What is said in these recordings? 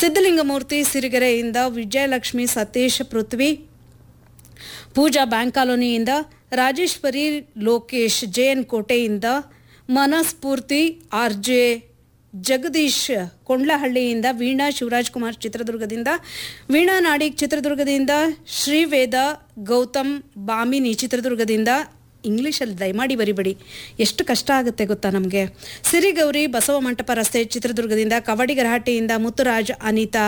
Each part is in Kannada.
ಸಿದ್ದಲಿಂಗಮೂರ್ತಿ ಸಿರಿಗೆರೆಯಿಂದ ವಿಜಯಲಕ್ಷ್ಮಿ ಸತೀಶ್ ಪೃಥ್ವಿ ಪೂಜಾ ಬ್ಯಾಂಕ್ ಕಾಲೋನಿಯಿಂದ ರಾಜೇಶ್ವರಿ ಲೋಕೇಶ್ ಜೆಎನ್ ಕೋಟೆಯಿಂದ ಮನಸ್ಫೂರ್ತಿ ಆರ್ ಜೆ ಜಗದೀಶ್ ಕೊಂಡ್ಲಹಳ್ಳಿಯಿಂದ ವೀಣಾ ಶಿವರಾಜ್ ಕುಮಾರ್ ಚಿತ್ರದುರ್ಗದಿಂದ ವೀಣಾ ನಾಡಿಗ್ ಚಿತ್ರದುರ್ಗದಿಂದ ಶ್ರೀವೇದ ಗೌತಮ್ ಬಾಮಿನಿ ಚಿತ್ರದುರ್ಗದಿಂದ ಇಂಗ್ಲೀಷಲ್ಲಿ ದಯಮಾಡಿ ಬರಿಬೇಡಿ ಎಷ್ಟು ಕಷ್ಟ ಆಗುತ್ತೆ ಗೊತ್ತಾ ನಮಗೆ ಸಿರಿಗೌರಿ ಬಸವ ಮಂಟಪ ರಸ್ತೆ ಚಿತ್ರದುರ್ಗದಿಂದ ಕವಡಿಗರಹಟ್ಟಿಯಿಂದ ಮುತ್ತುರಾಜ್ ಅನಿತಾ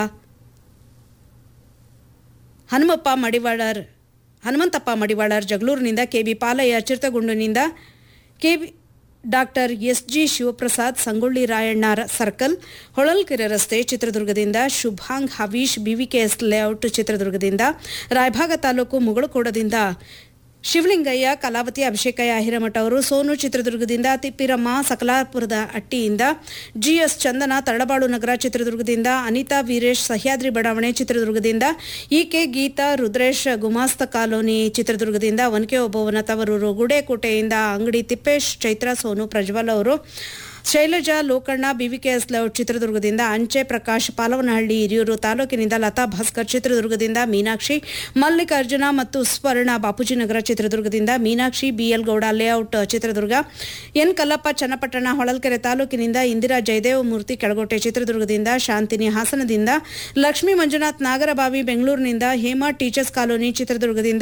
ಹನುಮಪ್ಪ ಮಡಿವಾಳರ್ ಹನುಮಂತಪ್ಪ ಮಡಿವಾಳರ್ ಜಗಳೂರಿನಿಂದ ಕೆ ಬಿ ಪಾಲಯ್ಯ ಚಿರ್ತಗುಂಡಿನಿಂದ K B doctor S G Shivaprasad Sangolli Rayanna ರ- ಸರ್ಕಲ್ ಹೊಳಲ್ಕೆರೆ ರಸ್ತೆ ಚಿತ್ರದುರ್ಗದಿಂದ ಶುಭಾಂಗ್ ಹವೀಶ್ ಬಿವಿಕೆಎಸ್ ಲೇಔಟ್ ಚಿತ್ರದುರ್ಗದಿಂದ ರಾಯಭಾಗ ತಾಲೂಕು ಮುಗಳಕೋಡದಿಂದ ಶಿವಲಿಂಗಯ್ಯ ಕಲಾವತಿ ಅಭಿಷೇಕಯ್ಯ ಹಿರೇಮಠ ಅವರು ಸೋನು ಚಿತ್ರದುರ್ಗದಿಂದ ತಿಪ್ಪಿರಮ್ಮ ಸಕಲಾಪುರದ ಅಟ್ಟಿಯಿಂದ ಜಿಎಸ್ ಚಂದನ ತರಳಬಾಳು ನಗರ ಚಿತ್ರದುರ್ಗದಿಂದ ಅನಿತಾ ವೀರೇಶ್ ಸಹ್ಯಾದ್ರಿ ಬಡಾವಣೆ ಚಿತ್ರದುರ್ಗದಿಂದ ಇಕೆ ಗೀತಾ ರುದ್ರೇಶ್ ಗುಮಾಸ್ತ ಕಾಲೋನಿ ಚಿತ್ರದುರ್ಗದಿಂದ ಒನಕೆ ಒಬ್ಬವನ ತವರೂರು ಗುಡೇಕೋಟೆಯಿಂದ ಅಂಗಡಿ ತಿಪ್ಪೇಶ್ ಚೈತ್ರ ಸೋನು ಪ್ರಜ್ವಲ್ ಅವರು ಶೈಲಜಾ ಲೋಕಣ್ಣ ಬಿವಿಕೆಎಸ್ ಲೇಔಟ್ ಚಿತ್ರದುರ್ಗದಿಂದ ಅಂಚೆ ಪ್ರಕಾಶ್ ಪಾಲವನಹಳ್ಳಿ ಹಿರಿಯೂರು ತಾಲೂಕಿನಿಂದ ಲತಾ ಭಾಸ್ಕರ್ ಚಿತ್ರದುರ್ಗದಿಂದ ಮೀನಾಕ್ಷಿ ಮಲ್ಲಿಕಾರ್ಜುನ ಮತ್ತು ಸ್ವರ್ಣ ಬಾಪೂಜಿನಗರ ಚಿತ್ರದುರ್ಗದಿಂದ Meenakshi B L Gowda layout Chitradurga N Kallappa Channapatna Holalkere ತಾಲೂಕಿನಿಂದ ಇಂದಿರಾ ಜಯದೇವಮೂರ್ತಿ ಕೆಳಗೋಟೆ ಚಿತ್ರದುರ್ಗದಿಂದ ಶಾಂತಿನಿ ಹಾಸನದಿಂದ ಲಕ್ಷ್ಮೀ ಮಂಜುನಾಥ್ ನಾಗರಬಾವಿ ಬೆಂಗಳೂರಿನಿಂದ ಹೇಮಾ ಟೀಚರ್ಸ್ ಕಾಲೋನಿ ಚಿತ್ರದುರ್ಗದಿಂದ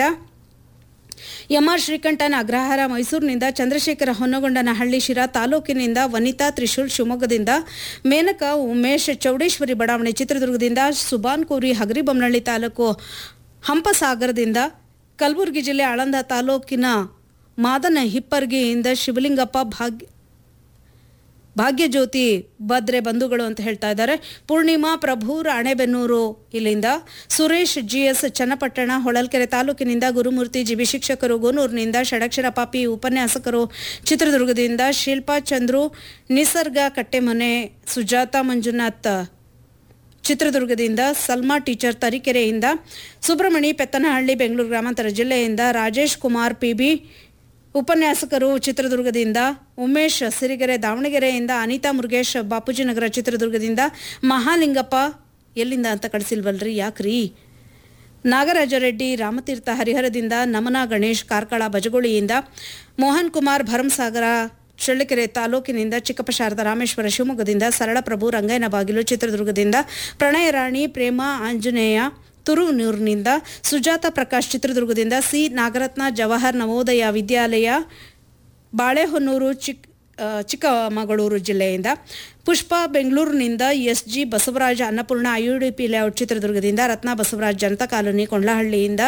ಎಂಆರ್ ಶ್ರೀಕಂಠನ್ ಅಗ್ರಹಾರ ಮೈಸೂರಿನಿಂದ ಚಂದ್ರಶೇಖರ ಹೊನ್ನಗೊಂಡನಹಳ್ಳಿ ಶಿರಾ ತಾಲೂಕಿನಿಂದ ವನಿತಾ ತ್ರಿಶೂಲ್ ಶಿವಮೊಗ್ಗದಿಂದ ಮೇನಕಾ ಉಮೇಶ್ ಚೌಡೇಶ್ವರಿ ಬಡಾವಣೆ ಚಿತ್ರದುರ್ಗದಿಂದ ಸುಬಾನ್ ಕೋರಿ ಹಗರಿಬೊಮ್ಮನಹಳ್ಳಿ ತಾಲೂಕು ಹಂಪಸಾಗರದಿಂದ ಕಲಬುರಗಿ ಜಿಲ್ಲೆ ಆಳಂದ ತಾಲೂಕಿನ ಮಾದನ ಹಿಪ್ಪರ್ಗಿಯಿಂದ ಶಿವಲಿಂಗಪ್ಪ ಭಾಗ್ಯ ಭಾಗ್ಯಜ್ಯೋತಿ ಭದ್ರೆ ಬಂಧುಗಳು ಅಂತ ಹೇಳ್ತಾ ಇದ್ದಾರೆ ಪೂರ್ಣಿಮಾ ಪ್ರಭು ರಾಣೆಬೆನ್ನೂರು ಇಲ್ಲಿಂದ ಸುರೇಶ್ ಜಿಎಸ್ ಚನ್ನಪಟ್ಟಣ ಹೊಳಲ್ಕೆರೆ ತಾಲೂಕಿನಿಂದ ಗುರುಮೂರ್ತಿ ಜಿಬಿ ಶಿಕ್ಷಕರು ಗೋನೂರಿನಿಂದ ಷಡಕ್ಷರ ಪಾಪಿ ಉಪನ್ಯಾಸಕರು ಚಿತ್ರದುರ್ಗದಿಂದ ಶಿಲ್ಪಾ ಚಂದ್ರು ನಿಸರ್ಗ ಕಟ್ಟೆಮನೆ ಸುಜಾತ ಮಂಜುನಾಥ್ ಚಿತ್ರದುರ್ಗದಿಂದ ಸಲ್ಮಾ ಟೀಚರ್ ತರೀಕೆರೆಯಿಂದ ಸುಬ್ರಹ್ಮಣಿ ಪೆತ್ತನಹಳ್ಳಿ ಬೆಂಗಳೂರು ಗ್ರಾಮಾಂತರ ಜಿಲ್ಲೆಯಿಂದ ರಾಜೇಶ್ ಕುಮಾರ್ ಪಿಬಿ ಉಪನ್ಯಾಸಕರು ಚಿತ್ರದುರ್ಗದಿಂದ ಉಮೇಶ್ ಸಿರಿಗೆರೆ ದಾವಣಗೆರೆಯಿಂದ ಅನಿತಾ ಮುರುಗೇಶ್ ಬಾಪೂಜಿನಗರ ಚಿತ್ರದುರ್ಗದಿಂದ ಮಹಾಲಿಂಗಪ್ಪ ಎಲ್ಲಿಂದ ಅಂತ ಕಳಿಸಿಲ್ವಲ್ರಿ ಯಾಕ್ರಿ ನಾಗರಾಜರೆಡ್ಡಿ ರಾಮತೀರ್ಥ ಹರಿಹರದಿಂದ ನಮನ ಗಣೇಶ್ ಕಾರ್ಕಳ ಬಜಗೋಳಿಯಿಂದ ಮೋಹನ್ ಕುಮಾರ್ ಭರಮಸಾಗರ ಚಳ್ಳಕೆರೆ ತಾಲೂಕಿನಿಂದ ಚಿಕ್ಕಪ್ಪ ಶಾರದಾ ರಾಮೇಶ್ವರ ಶಿವಮೊಗ್ಗದಿಂದ ಸರಳಪ್ರಭು ರಂಗಯ್ಯನ ಬಾಗಿಲು ಚಿತ್ರದುರ್ಗದಿಂದ ಪ್ರಣಯ ರಾಣಿ ಪ್ರೇಮ ಆಂಜನೇಯ ತುರುನೂರಿನಿಂದ ಸುಜಾತ ಪ್ರಕಾಶ್ ಚಿತ್ರದುರ್ಗದಿಂದ ಸಿ ನಾಗರತ್ನ ಜವಾಹರ್ ನವೋದಯ ವಿದ್ಯಾಲಯ ಬಾಳೆಹೊನ್ನೂರು ಚಿಕ್ ಆ, ಚಿಕ್ಕಮಗಳೂರು ಜಿಲ್ಲೆಯಿಂದ ಪುಷ್ಪ ಬೆಂಗಳೂರಿನಿಂದ S G Basavaraja Annapurna I U D P layout ಚಿತ್ರದುರ್ಗದಿಂದ ರತ್ನ ಬಸವರಾಜ್ ಜನತಾ ಕಾಲೋನಿ ಕೊಂಡ್ಲಹಳ್ಳಿಯಿಂದ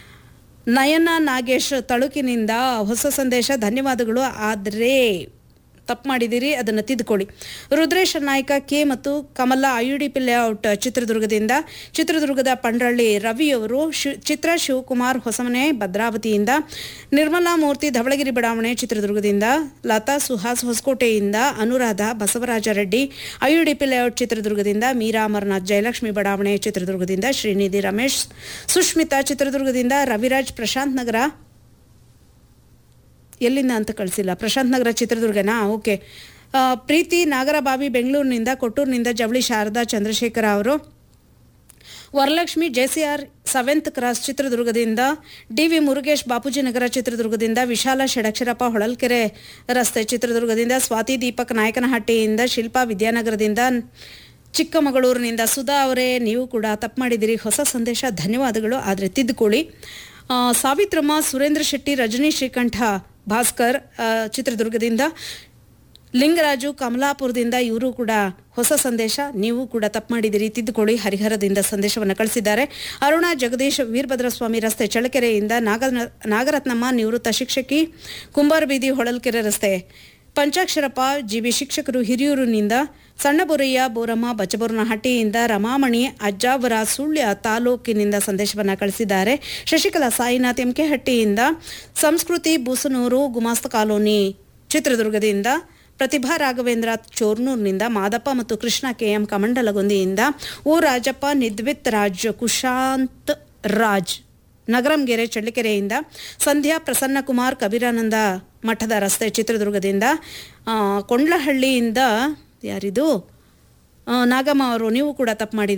ನಯನ ನಾಗೇಶ್ ತಳುಕಿನಿಂದ ಹೊಸ ಸಂದೇಶ ಧನ್ಯವಾದಗಳು ಆದರೆ ತಪ್ಪು ಮಾಡಿದ್ದೀರಿ ಅದನ್ನು ತಿದ್ದುಕೊಳ್ಳಿ ರುದ್ರೇಶ್ ನಾಯ್ಕ ಕೆ ಮತ್ತು ಕಮಲ ಐಯುಡಿಪಿ ಲೇಔಟ್ ಚಿತ್ರದುರ್ಗದಿಂದ ಚಿತ್ರದುರ್ಗದ ಪಂಡ್ರಳ್ಳಿ ರವಿಯವರು ಶಿ ಚಿತ್ರ ಶಿವಕುಮಾರ್ ಹೊಸಮನೆ ಭದ್ರಾವತಿಯಿಂದ ನಿರ್ಮಲಾ ಮೂರ್ತಿ ಧವಳಗಿರಿ ಬಡಾವಣೆ ಚಿತ್ರದುರ್ಗದಿಂದ ಲತಾ ಸುಹಾಸ್ ಹೊಸಕೋಟೆಯಿಂದ ಅನುರಾಧ ಬಸವರಾಜ ರೆಡ್ಡಿ ಐಯುಡಿಪಿ ಲೇಔಟ್ ಚಿತ್ರದುರ್ಗದಿಂದ ಮೀರಾ ಅಮರನಾಥ್ ಜಯಲಕ್ಷ್ಮಿ ಬಡಾವಣೆ ಚಿತ್ರದುರ್ಗದಿಂದ ಶ್ರೀನಿಧಿ ರಮೇಶ್ ಸುಷ್ಮಿತಾ ಚಿತ್ರದುರ್ಗದಿಂದ ರವಿರಾಜ್ ಪ್ರಶಾಂತ್ ನಗರ ಎಲ್ಲಿಂದ ಅಂತ ಕಳಿಸಿಲ್ಲ ಪ್ರಶಾಂತ್ ನಗರ ಚಿತ್ರದುರ್ಗನಾ ಓಕೆ ಆ, ಪ್ರೀತಿ ನಾಗರಬಾವಿ ಬೆಂಗಳೂರಿನಿಂದ ಕೊಟ್ಟೂರಿನಿಂದ ಜವಳಿ ಶಾರದಾ ಚಂದ್ರಶೇಖರ ಅವರು ವರಲಕ್ಷ್ಮಿ ಜೆಸಿಆರ್ ಸೆವೆಂತ್ ಕ್ರಾಸ್ ಚಿತ್ರದುರ್ಗದಿಂದ ಡಿ ವಿ ಮುರುಗೇಶ್ ಬಾಪೂಜಿ ನಗರ ಚಿತ್ರದುರ್ಗದಿಂದ ವಿಶಾಲ ಷಡಕ್ಷರಪ್ಪ ಹೊಳಲ್ಕೆರೆ ರಸ್ತೆ ಚಿತ್ರದುರ್ಗದಿಂದ ಸ್ವಾತಿ ದೀಪಕ್ ನಾಯಕನಹಟ್ಟಿಯಿಂದ ಶಿಲ್ಪಾ ವಿದ್ಯಾನಗರದಿಂದ ಚಿಕ್ಕಮಗಳೂರಿನಿಂದ ಸುಧಾ ಅವರೇ ನೀವು ಕೂಡ ತಪ್ಪು ಮಾಡಿದಿರಿ ಹೊಸ ಸಂದೇಶ ಧನ್ಯವಾದಗಳು ಆದರೆ ತಿದ್ದುಕೊಳ್ಳಿ ಆ, ಸಾವಿತ್ರಮ್ಮ ಸುರೇಂದ್ರ ಶೆಟ್ಟಿ ರಜನಿ ಶ್ರೀಕಂಠ ಭಾಸ್ಕರ್ ಆ, ಚಿತ್ರದುರ್ಗದಿಂದ ಲಿಂಗರಾಜು ಕಮಲಾಪುರದಿಂದ ಇವರು ಕೂಡ ಹೊಸ ಸಂದೇಶ ನೀವು ಕೂಡ ತಪ್ಪು ಮಾಡಿದಿರಿ ತಿದ್ದುಕೊಳ್ಳಿ ಹರಿಹರದಿಂದ ಸಂದೇಶವನ್ನು ಕಳಿಸಿದ್ದಾರೆ ಅರುಣಾ ಜಗದೀಶ್ ವೀರಭದ್ರಸ್ವಾಮಿ ರಸ್ತೆ ಚಳ್ಳಕೆರೆಯಿಂದ ನಾಗ ನಾಗರತ್ನಮ್ಮ ನಿವೃತ್ತ ಶಿಕ್ಷಕಿ ಕುಂಬಾರಬೀದಿ ಹೊಳಲ್ಕೆರೆ ರಸ್ತೆ ಪಂಚಾಕ್ಷರಪ್ಪ ಜಿಬಿ ಶಿಕ್ಷಕರು ಹಿರಿಯೂರಿನಿಂದ ಸಣ್ಣಬೊರಯ್ಯ ಬೋರಮ್ಮ ಬಚ್ಚಬೋರನಹಟ್ಟಿಯಿಂದ ರಮಾಮಣಿ ಅಜ್ಜಾವರ ಸುಳ್ಯ ತಾಲೂಕಿನಿಂದ ಸಂದೇಶವನ್ನು ಕಳಿಸಿದ್ದಾರೆ ಶಶಿಕಲಾ ಸಾಯಿನಾಥ್ ಎಂಕೆಹಟ್ಟಿಯಿಂದ ಸಂಸ್ಕೃತಿ ಬೂಸನೂರು ಗುಮಾಸ್ತ ಕಾಲೋನಿ ಚಿತ್ರದುರ್ಗದಿಂದ ಪ್ರತಿಭಾ ರಾಘವೇಂದ್ರ ಚೋರ್ನೂರ್ನಿಂದ ಮಾದಪ್ಪ ಮತ್ತು ಕೃಷ್ಣ ಕೆಎಂ ಕಮಂಡಲಗೊಂದಿಯಿಂದ ಓ ರಾಜಪ್ಪ ನಿದ್ವಿತ್ ರಾಜ್ ಕುಶಾಂತ್ ರಾಜ್ ನಗರಂಗೆರೆ ಚಳ್ಳಕೆರೆಯಿಂದ ಸಂಧ್ಯಾ ಪ್ರಸನ್ನಕುಮಾರ್ ಕಬೀರಾನಂದ ಮಠದ ರಸ್ತೆ ಚಿತ್ರದುರ್ಗದಿಂದ ಆ, ಕೊಂಡ್ಲಹಳ್ಳಿಯಿಂದ ಯಾರಿದು ಆ, ನಾಗಮ್ಮ ಅವರು ನೀವು ಕೂಡ ತಪ್ಪು ಮಾಡಿದ್ದೀರಿ